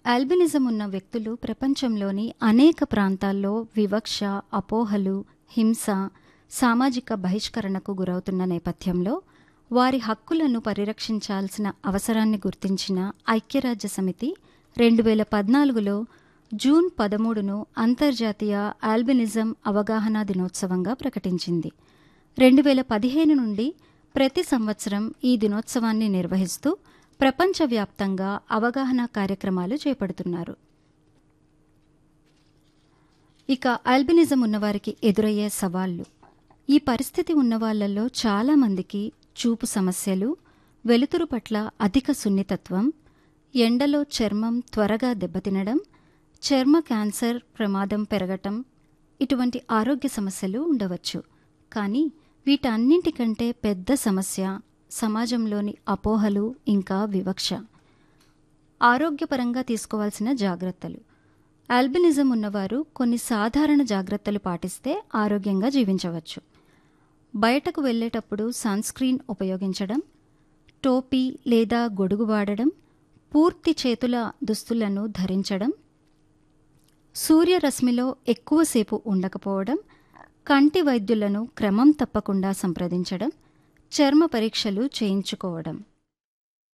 albinism ఉన్న వ్యక్తులు ప్రపంచంలోని అనేక ప్రాంతాల్లో వివక్ష అపోహలు హింస సామాజిక బహిష్కరణకు గురవుతున్న నేపథ్యంలో వారి హక్కులను పరిరక్షించాల్సిన అవసరాన్ని గుర్తించిన ఐక్యరాజ్య సమితి రెండు వేల పద్నాలుగులో జూన్ పదమూడును అంతర్జాతీయ ఆల్బినిజం అవగాహన దినోత్సవంగా ప్రకటించింది రెండు వేల పదిహేను నుండి ప్రతి సంవత్సరం ఈ దినోత్సవాన్ని నిర్వహిస్తూ ప్రపంచవ్యాప్తంగా అవగాహన కార్యక్రమాలు చేపడుతున్నారు ఇక ఆల్బినిజం ఉన్నవారికి ఎదురయ్యే సవాళ్లు ఈ పరిస్థితి ఉన్న వాళ్ళల్లో చాలామందికి చూపు సమస్యలు వెలుతురు పట్ల అధిక సున్నితత్వం ఎండలో చర్మం త్వరగా దెబ్బతినడం చర్మ క్యాన్సర్ ప్రమాదం పెరగటం ఇటువంటి ఆరోగ్య సమస్యలు ఉండవచ్చు కానీ వీటన్నింటికంటే పెద్ద సమస్య సమాజంలోని అపోహలు ఇంకా వివక్ష ఆరోగ్యపరంగా తీసుకోవాల్సిన జాగ్రత్తలు ఆల్బినిజం ఉన్నవారు కొన్ని సాధారణ జాగ్రత్తలు పాటిస్తే ఆరోగ్యంగా జీవించవచ్చు బయటకు వెళ్ళేటప్పుడు సన్స్క్రీన్ ఉపయోగించడం టోపీ లేదా గొడుగు వాడడం పూర్తి చేతుల దుస్తులను ధరించడం సూర్యరశ్మిలో ఎక్కువసేపు ఉండకపోవడం కంటి వైద్యులను క్రమం తప్పకుండా సంప్రదించడం చర్మ పరీక్షలు చేయించుకోవడం